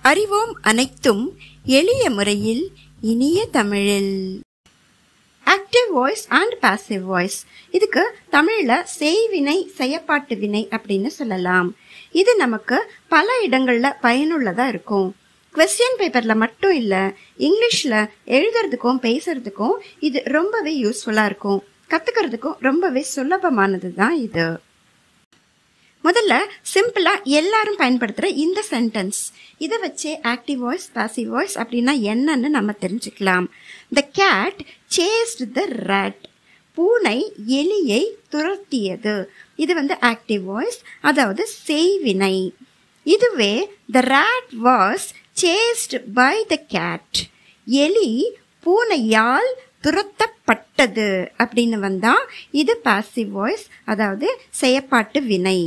அறிவோம் அனைத்தும் எளிய முறையில் இனிய தமிழில் active voice and passive voice இதுக்கு தமிழ்ல செய்வினை செயப்பாட்டு வினை அப்படின்னு சொல்லலாம் இது நமக்கு பல இடங்கள்ல பயனுள்ளதா இருக்கும் கொஸ்டின் பேப்பர்ல மட்டும் இல்ல இங்கிலீஷ்ல எழுதுறதுக்கும் பேசுறதுக்கும் இது ரொம்பவே யூஸ்ஃபுல்லா இருக்கும் கத்துக்கிறதுக்கும் ரொம்பவே சுலபமானது தான் இது முதல்ல சிம்பிளா எல்லாரும் பயன்படுத்துற இந்த சென்டென்ஸ் இதை வச்சே ஆக்டிவ் வாய்ஸ் பாசிவ் வாய்ஸ் அப்படின்னா என்னன்னு நம்ம தெரிஞ்சுக்கலாம் the cat chased the rat பூனை எலியை துரத்தியது இது வந்து ஆக்டிவ் வாய்ஸ் அதாவது செய்வினை இதுவே the rat was chased by the cat எலி பூனையால் துரத்தப்பட்டது அப்படின்னு வந்தா இது பாசிவ் வாய்ஸ் அதாவது செயப்பாட்டு வினை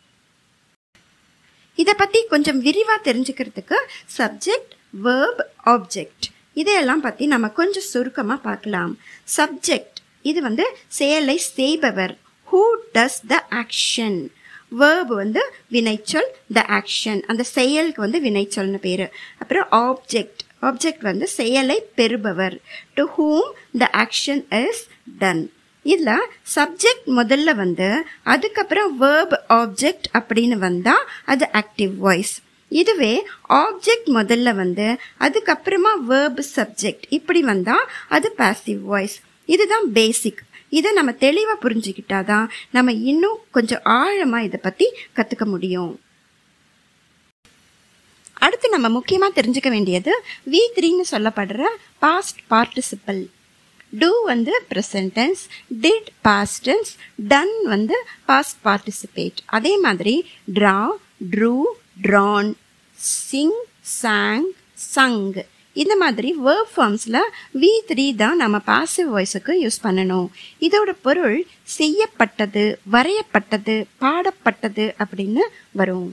இதை பத்தி கொஞ்சம் விரிவா தெரிஞ்சுக்கிறதுக்கு சப்ஜெக்ட் வேர்ப் ஆப்ஜெக்ட் இதையெல்லாம் பத்தி நம்ம கொஞ்சம் சுருக்கமா பார்க்கலாம் சப்ஜெக்ட் இது வந்து செயலை செய்பவர் who does the action verb வந்து வினைச்சொல் த ஆக்ஷன் அந்த செயலுக்கு வந்து வினைச்சொல்னு பேரு அப்புறம் ஆப்ஜெக்ட் ஆப்ஜெக்ட் வந்து செயலை பெறுபவர் to whom the action is done இதுல சப்ஜெக்ட் முதல்ல வந்து அதுக்கப்புறம் வேர்ப் ஆப்ஜெக்ட் அப்படின்னு வந்தா அது ஆக்டிவ் வாய்ஸ் இதுவே ஆப்ஜெக்ட் முதல்ல வந்து அதுக்கப்புறமா வேர்ப் சப்ஜெக்ட் இப்படி வந்தா அது பாசிவ் வாய்ஸ் இதுதான் பேசிக் இதை நம்ம தெளிவா புரிஞ்சுக்கிட்டாதான் நம்ம இன்னும் கொஞ்சம் ஆழமா இதை பத்தி கத்துக்க முடியும் அடுத்து நம்ம முக்கியமா தெரிஞ்சுக்க வேண்டியது வி த்ரீன்னு சொல்லப்படுற பாஸ்ட் பார்ட்டிசிபிள் டூ வந்து present tense did past tense done வந்து பாஸ்ட் பார்ட்டிசிபேட் அதே மாதிரி draw drew drawn sing sang sung இந்த மாதிரி வேர்ப் ஃபார்ம்ஸில் வி த்ரீ தான் நம்ம பாசிவ் வாய்ஸுக்கு யூஸ் பண்ணணும் இதோட பொருள் செய்யப்பட்டது வரையப்பட்டது பாடப்பட்டது அப்படின்னு வரும்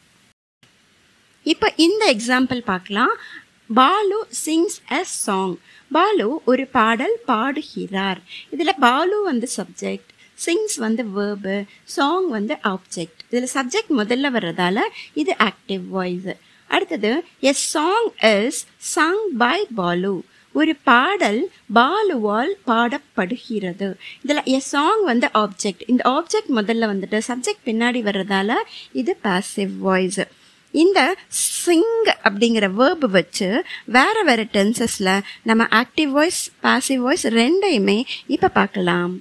இப்போ இந்த எக்ஸாம்பிள் பார்க்கலாம் Balu sings a song Balu ஒரு பாடல் பாடுகிறார் இதில் பாலு வந்து சப்ஜெக்ட் சிங்ஸ் வந்து வேர்பு சாங் வந்து ஆப்ஜெக்ட் இதில் சப்ஜெக்ட் முதல்ல வர்றதால இது ஆக்டிவ் வாய்ஸ் அடுத்தது a song is sung by Balu ஒரு பாடல் பாலுவால் பாடப்படுகிறது இதில் எ சாங் வந்து ஆப்ஜெக்ட் இந்த ஆப்ஜெக்ட் முதல்ல வந்துட்டு சப்ஜெக்ட் பின்னாடி வர்றதால இது பாசிவ் வாய்ஸ் இந்த சிங் அப்படிங்கிற வேர்பு வச்சு வேற வேற டென்சஸ்ல நம்ம ஆக்டிவ் வாய்ஸ் பாசிவ் வாய்ஸ் ரெண்டையுமே இப்ப பார்க்கலாம்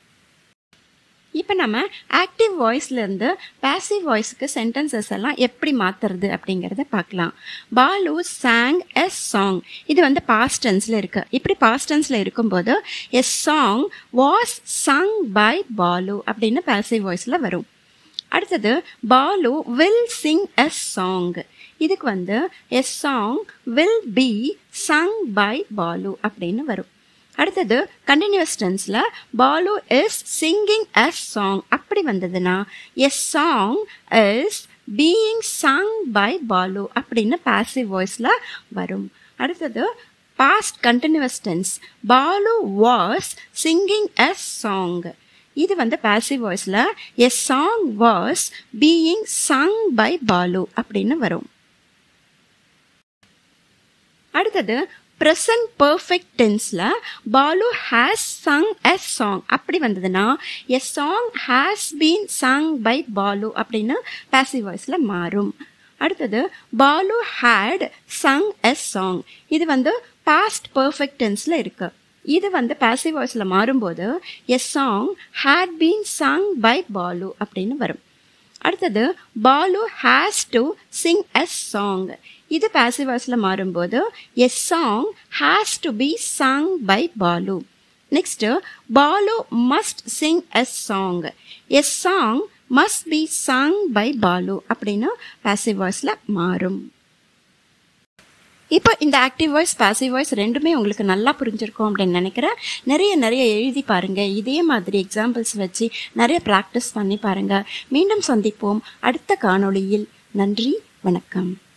இப்போ நம்ம ஆக்டிவ் வாய்ஸ்லேருந்து பாசிவ் வாய்ஸுக்கு சென்டென்சஸ் எல்லாம் எப்படி மாற்றுறது அப்படிங்கிறத பார்க்கலாம் பாலு சாங் எஸ் சாங் இது வந்து பாஸ்ட் டென்ஸில் இருக்கு இப்படி பாஸ்ட் டென்ஸில் இருக்கும்போது as song was sung by Balu அப்படின்னு பாசிவ் வாய்ஸில் வரும் அடுத்தது Balu will sing a song இதுக்கு வந்து a song will be sung by Balu அப்படின்னு வரும் அடுத்தது கண்டினியூஸ் டென்ஸில் Balu is singing a song அப்படி வந்ததுன்னா a song is being sung by Balu அப்படின்னு பாசிவ் வாய்ஸில் வரும் அடுத்தது past continuous tense Balu was singing a song இது வந்து பாசிவ் வாய்ஸில் a song was being sung by Balu அப்படின்னு வரும் அடுத்தது ப்ரெசன்ட் பர்ஃபெக்ட் டென்ஸில் Balu has sung a song அப்படி வந்ததுன்னா a song has been sung by Balu அப்படின்னு பாசிவ் வாய்ஸில் மாறும் அடுத்தது Balu had sung a song இது வந்து பாஸ்ட் பர்ஃபெக்ட் டென்ஸில் இருக்கு இது வந்து பாசிவ் வாய்ஸில் மாறும்போது a song had been sung by Balu அப்படின்னு வரும் அடுத்தது Balu has to sing a song இது பாசிவ் வாய்ஸில் மாறும்போது a song has to be sung by Balu next Balu must sing a song a song must be sung by Balu அப்படின்னு passive வாய்ஸில் மாறும் இப்போ இந்த ஆக்டிவ் வாய்ஸ் பாசிவ் வாய்ஸ் ரெண்டுமே உங்களுக்கு நல்லா புரிஞ்சிருக்கும் அப்படின்னு நினைக்கிறேன் நிறைய நிறைய எழுதி பாருங்க இதே மாதிரி எக்ஸாம்பிள்ஸ் வச்சு நிறைய ப்ராக்டிஸ் பண்ணி பாருங்க மீண்டும் சந்திப்போம் அடுத்த காணொளியில் நன்றி வணக்கம்